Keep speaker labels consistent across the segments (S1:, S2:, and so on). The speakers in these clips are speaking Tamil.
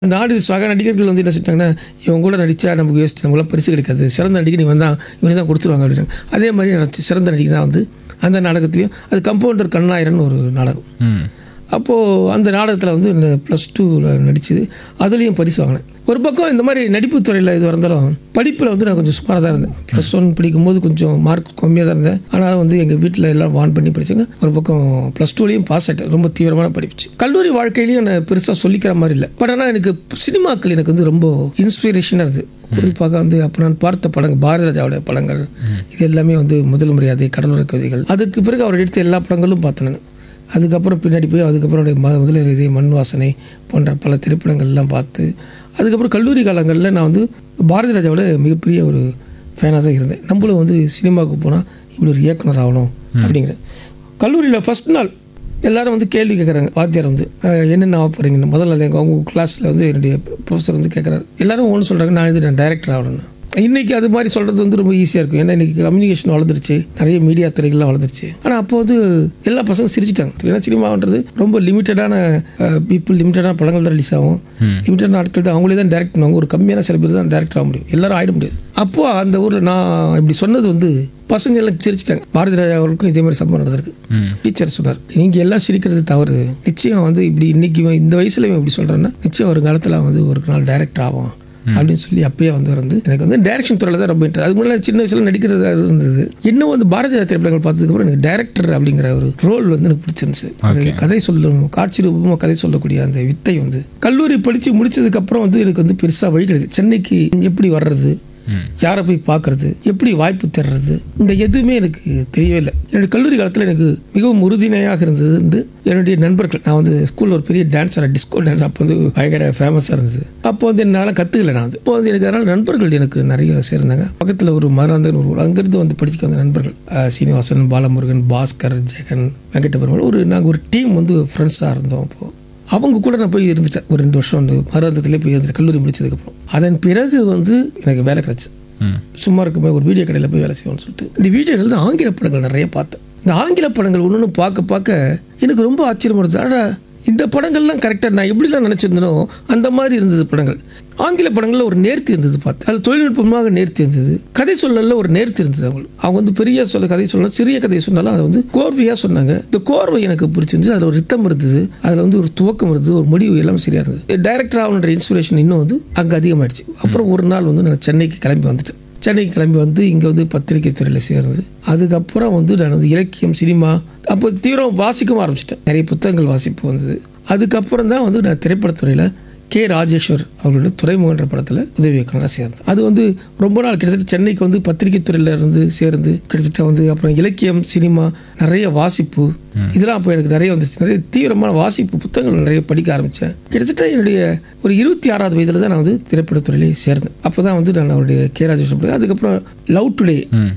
S1: அந்த ஆடு சக நடிகர்கள் வந்து என்ன செஞ்சிட்டாங்கன்னா இவங்க கூட நடித்தா நமக்கு வேஸ்ட் நம்மளாம் பரிசு கிடைக்காது சிறந்த நடிகர் நீ வந்தால் இவனே தான் கொடுத்துருவாங்க அப்படின்னு அதே மாதிரி நினச்சி சிறந்த நடிகர் தான் வந்து அந்த நாடகத்துலேயும் அது கம்பவுண்டர் கண்ணாயிரன் ஒரு நாடகம்
S2: ம்
S1: அப்போது அந்த நாடகத்தில் வந்து ப்ளஸ் டூவில் நடிச்சது அதுலேயும் பரிசு வாங்கினேன் ஒரு பக்கம் இந்த மாதிரி நடிப்பு துறையில் இது இருந்தாலும் படிப்பில் வந்து நான் கொஞ்சம் சுமாராக தான் இருந்தேன் ப்ளஸ் ஒன் படிக்கும்போது கொஞ்சம் மார்க் கம்மியாக தான் இருந்தேன் ஆனாலும் வந்து எங்கள் வீட்டில் எல்லாம் வான் பண்ணி படித்தாங்க ஒரு பக்கம் ப்ளஸ் டூலேயும் பாஸ் ஆகிட்டேன் ரொம்ப தீவிரமான படிப்பிச்சு கல்லூரி வாழ்க்கையிலையும் நான் பெருசாக சொல்லிக்கிற மாதிரி இல்லை பட் ஆனால் எனக்கு சினிமாக்கள் எனக்கு வந்து ரொம்ப இன்ஸ்பிரேஷனாக இருந்தது குறிப்பாக வந்து அப்போ நான் பார்த்த படங்கள் பாரதி ராஜாவுடைய படங்கள் இது எல்லாமே வந்து முதல் மரியாதை கடலோர கவிதைகள் அதற்கு பிறகு அவர் எடுத்த எல்லா படங்களும் பார்த்தேன் நான் அதுக்கப்புறம் பின்னாடி போய் அதுக்கப்புறம் அவருடைய ம முதல் இதே மண் வாசனை போன்ற பல திரைப்படங்கள்லாம் பார்த்து அதுக்கப்புறம் கல்லூரி காலங்களில் நான் வந்து பாரதி ராஜாவோட மிகப்பெரிய ஒரு ஃபேனாக தான் இருந்தேன் நம்மளும் வந்து சினிமாவுக்கு போனால் இப்படி ஒரு இயக்குனர் ஆகணும் அப்படிங்கிற கல்லூரியில் ஃபஸ்ட் நாள் எல்லாரும் வந்து கேள்வி கேட்குறாங்க வாத்தியார் வந்து அஹ், என்னென்ன ஆக போகிறீங்கன்னு முதல்ல நாள் எங்கள் அவங்க கிளாஸில் வந்து என்னுடைய ப்ரொஃபஸர் வந்து கேட்குறாரு எல்லாரும் ஒன்று சொல்கிறாங்க நான் இது நான் டைரக்டர் ஆகணும்னு இன்றைக்கி அது மாதிரி சொல்கிறது வந்து ரொம்ப ஈஸியாக இருக்கும் ஏன்னா இன்றைக்கி கம்யூனிகேஷன் வளர்ந்துருச்சு நிறைய மீடியா துறைகள்லாம் வளர்ந்துருச்சு ஆனால் அப்போ வந்து எல்லா பசங்களும் சிரிச்சிட்டாங்க ஏன்னா சினிமான்றது ரொம்ப லிமிட்டடான பீப்புள் லிமிட்டடான படங்கள் தான் ரிலீஸ் ஆகும் லிமிட்டடான ஆட்கள் தான் அவங்களே தான் டேரக்ட் பண்ணுவாங்க ஒரு கம்மியான சில பேர் தான் டேரக்டர் ஆக முடியும் எல்லாரும் ஆகிட முடியாது அப்போ அந்த ஊரில் நான் இப்படி சொன்னது வந்து பசங்க எல்லாம் சிரிச்சிட்டாங்க பாரதி ராஜா அவர்களுக்கும் இதே மாதிரி சம்பவம் நடந்திருக்கு
S2: ம்
S1: டீச்சர் சொன்னார் நீங்கள் எல்லாம் சிரிக்கிறது தவறு நிச்சயம் வந்து இப்படி இன்னைக்கு இவன் இந்த வயசுல இவன் இப்படி சொல்கிறேன்னா நிச்சயம் ஒரு காலத்தில் அவன் வந்து ஒரு நாள் டைரக்டர் ஆவான் அப்படின்னு சொல்லி அப்பயே வந்து வந்து எனக்கு வந்து டைரக்ஷன் துறையில் தான் ரொம்ப இன்ட்ரெஸ்ட் அதுக்கு முன்னாடி சின்ன வயசுல நடிக்கிறது இருந்தது இன்னும் வந்து பாரதி ராஜா திரைப்படங்கள் பார்த்ததுக்கப்புறம் எனக்கு டைரக்டர் அப்படிங்கிற ஒரு ரோல் வந்து எனக்கு பிடிச்சிருந்துச்சு அது கதை சொல்லும் காட்சி ரூபமாக கதை சொல்லக்கூடிய அந்த வித்தை வந்து கல்லூரி படித்து முடிச்சதுக்கப்புறம் வந்து எனக்கு வந்து பெருசாக வழி கிடையாது சென்னைக்கு எப்படி வர்றது
S2: ம்
S1: யாரை போய் பார்க்கறது எப்படி வாய்ப்பு தேடுறது இந்த எதுவுமே எனக்கு தெரியவே இல்லை என்னுடைய கல்லூரி காலத்தில் எனக்கு மிகவும் உறுதுணையாக இருந்தது வந்து என்னுடைய நண்பர்கள் நான் வந்து ஸ்கூலில் ஒரு பெரிய டான்ஸர் டிஸ்கோ டான்ஸ் அப்போ வந்து பயங்கர ஃபேமஸாக இருந்தது அப்போ வந்து என்னால் கற்றுக்கல நான் வந்து இப்போ வந்து எனக்கு அதனால் நண்பர்கள் எனக்கு நிறைய சேர்ந்தாங்க பக்கத்தில் ஒரு மராந்தன் ஒரு ஊர் அங்கேருந்து வந்து படிச்சுக்க வந்த நண்பர்கள் அஹ் சீனிவாசன் பாலமுருகன் பாஸ்கர் ஜெகன் வெங்கடபெருமாள் ஒரு நாங்கள் ஒரு டீம் வந்து ஃப்ரெண்ட்ஸாக இருந்தோம் அப்போது அவங்க கூட நான் போய் இருந்துட்டேன் ஒரு ரெண்டு வருஷம் வந்து மருந்தத்திலே போய் இருந்துட்டேன் கல்லூரி முடிச்சதுக்கப்புறம் அதன் பிறகு வந்து எனக்கு வேலை கிடச்சி
S2: ம்
S1: சும்மா இருக்கும்போது ஒரு வீடியோ கடையில் போய் வேலை செய்வோம்னு சொல்லிட்டு இந்த வீடியோ கடையில் தான் ஆங்கில படங்கள் நிறைய பார்த்தேன் இந்த ஆங்கில படங்கள் ஒன்று ஒன்று பார்க்க பார்க்க எனக்கு ரொம்ப ஆச்சரியமா இருந்தது ஆனால் இந்த படங்கள்லாம் கரெக்டாக நான் எப்படிலாம் நினச்சிருந்தனோ அந்த மாதிரி இருந்தது படங்கள் ஆங்கில படங்களில் ஒரு நேர்த்தி இருந்தது பார்த்து அது தொழில்நுட்பமாக நேர்த்தி இருந்தது கதை சொல்லல ஒரு நேர்த்தி இருந்தது அவங்களுக்கு அவங்க வந்து பெரிய சொல்ல கதை சொல்லலாம் சிறிய கதையை சொன்னாலும் அதை வந்து கோர்வையாக சொன்னாங்க இந்த கோர்வை எனக்கு பிடிச்சிருந்துச்சு அதில் ஒரு ரித்தம் இருந்தது அதில் வந்து ஒரு துவக்கம் இருந்தது ஒரு முடிவு எல்லாம் சரியாக இருந்தது டைரக்டர் ஆகணுன்ற இன்ஸ்பிரேஷன் இன்னும் வந்து அங்கே அதிகமாகிடுச்சு அப்புறம் ஒரு நாள் வந்து நான் சென்னைக்கு கிளம்பி வந்துட்டேன் சென்னைக்கு கிளம்பி வந்து இங்கே வந்து பத்திரிகை துறையில் சேர்ந்து அதுக்கப்புறம் வந்து நான் வந்து இலக்கியம் சினிமா அப்போ தீவிரம் வாசிக்கவும் ஆரம்பிச்சிட்டேன் நிறைய புத்தகங்கள் வாசிப்பு வந்தது அதுக்கப்புறம் தான் வந்து நான் திரைப்படத்துறையில் கே ராஜேஸ்வர் அவர்களோட துறைமுகன்ற படத்தில் உதவி இயக்குனராக சேர்ந்தேன் அது வந்து ரொம்ப நாள் கிட்டத்தட்ட சென்னைக்கு வந்து பத்திரிகை துறையில இருந்து சேர்ந்து கிட்டத்தட்ட வந்து அப்புறம் இலக்கியம் சினிமா நிறைய வாசிப்பு இதெல்லாம் அப்போ எனக்கு நிறைய வந்துச்சு நிறைய தீவிரமான வாசிப்பு புத்தகங்கள் நிறைய படிக்க ஆரம்பித்தேன் கிட்டத்தட்ட என்னுடைய ஒரு இருபத்தி ஆறாவது வயதில் தான் நான் வந்து திரைப்படத்துறையிலே சேர்ந்தேன் அப்போ தான் வந்து நான் அவருடைய கே ராஜேஸ்வர் அதுக்கப்புறம் லவ் டுடே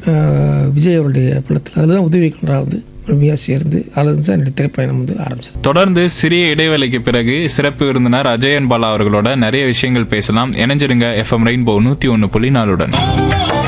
S1: விஜய் அவருடைய படத்தில் அதில் தான் உதவி இயக்குனராக வந்து முழுமையாக சேர்ந்து அதில் தான் என்னுடைய திரைப்பயணம் வந்து ஆரம்பிச்சது
S2: தொடர்ந்து சிறிய இடைவேளைக்கு பிறகு சிறப்பு விருந்தினர் அஜயன் பாலா அவர்களோட நிறைய விஷயங்கள் பேசலாம் இணைஞ்சிருங்க எஃப்எம் ரெயின்போ நூற்றி ஒன்று புள்ளி நாலுடன்